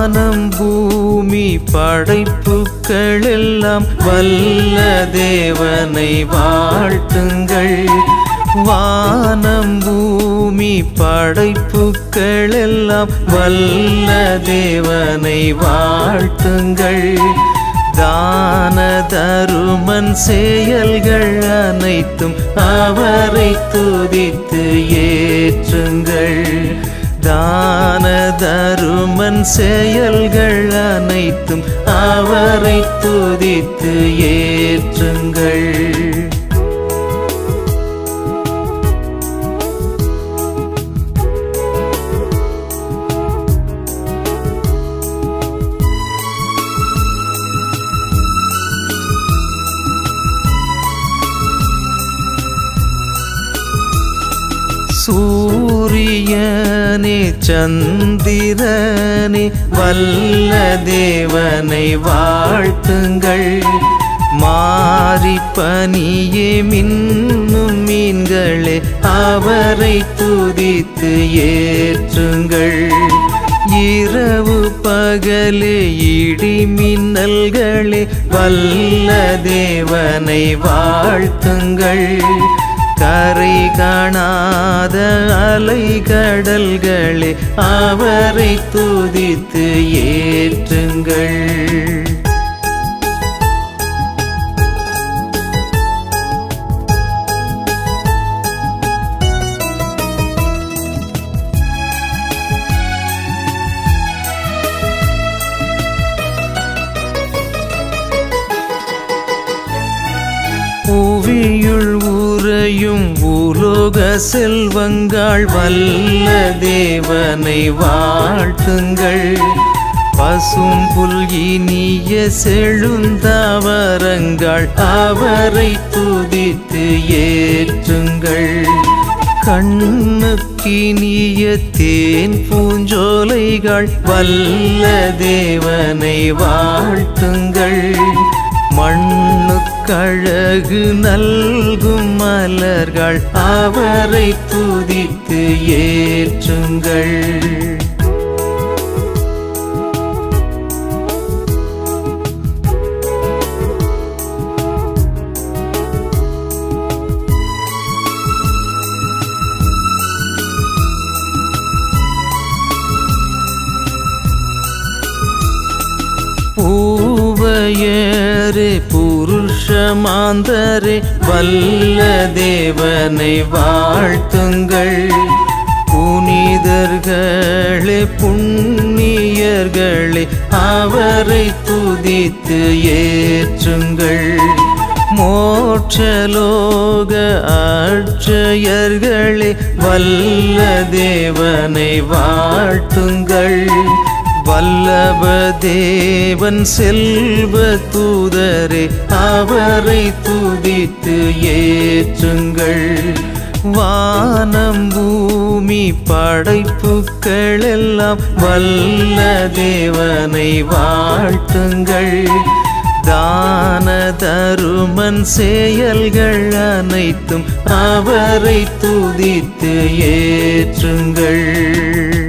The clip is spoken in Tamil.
வானம் பூமி படைப்புகள் எல்லாம் வல்ல தேவனை வாழ்த்துங்கள் வானம் பூமி படைப்புகள் எல்லாம் வல்ல தேவனை வாழ்த்துங்கள் தான தருமன் செயல்கள் அனைத்தும் அவரை துதித்து ஏற்றுங்கள் தான தருமன் செயல்கள் அனைத்தும் அவரை துதித்து ஏற்றுங்கள் சூரியனே சந்திரனே வல்ல தேவனை வாழ்த்துங்கள் மாறி பனியே மின்னும் மீன்களே அவரை துதித்து ஏற்றுங்கள் இரவு பகலே இடி மின்னல்களே வல்ல தேவனை வாழ்த்துங்கள் கரை காணாத அலை கடல்களே அவரை துதித்து ஏற்றுங்கள் புவியுள் உறையும் உலோக செல்வங்கள் வல்ல தேவனை வாழ்த்துங்கள் பசும் புல் இனிய செழுந்தாவரங்கள் அவரை துதித்து ஏற்றுங்கள் கண்ணுக்கினிய தேன் பூஞ்சோலைகள் வல்ல தேவனை வாழ்த்துங்கள் மண்ணுக்கழகு நல்கும் மலர்கள் அவரை துதித்து ஏற்றுங்கள் பூவையரே புருஷமாந்தரே வல்ல தேவனை வாழ்த்துங்கள் புனிதர்களே புண்ணியர்களே அவரை துதித்து ஏற்றுங்கள் மோட்சலோக அட்சயர்களே வல்ல தேவனை வாழ்த்துங்கள் வல்லப தேவன் செல்வ தூதரே அவரை துதித்து ஏற்றுங்கள் வானம் பூமி படைப்புகள் எல்லாம் வல்ல தேவனை வாழ்த்துங்கள் தான தருமன் செயல்கள் அனைத்தும் அவரை துதித்து ஏற்றுங்கள்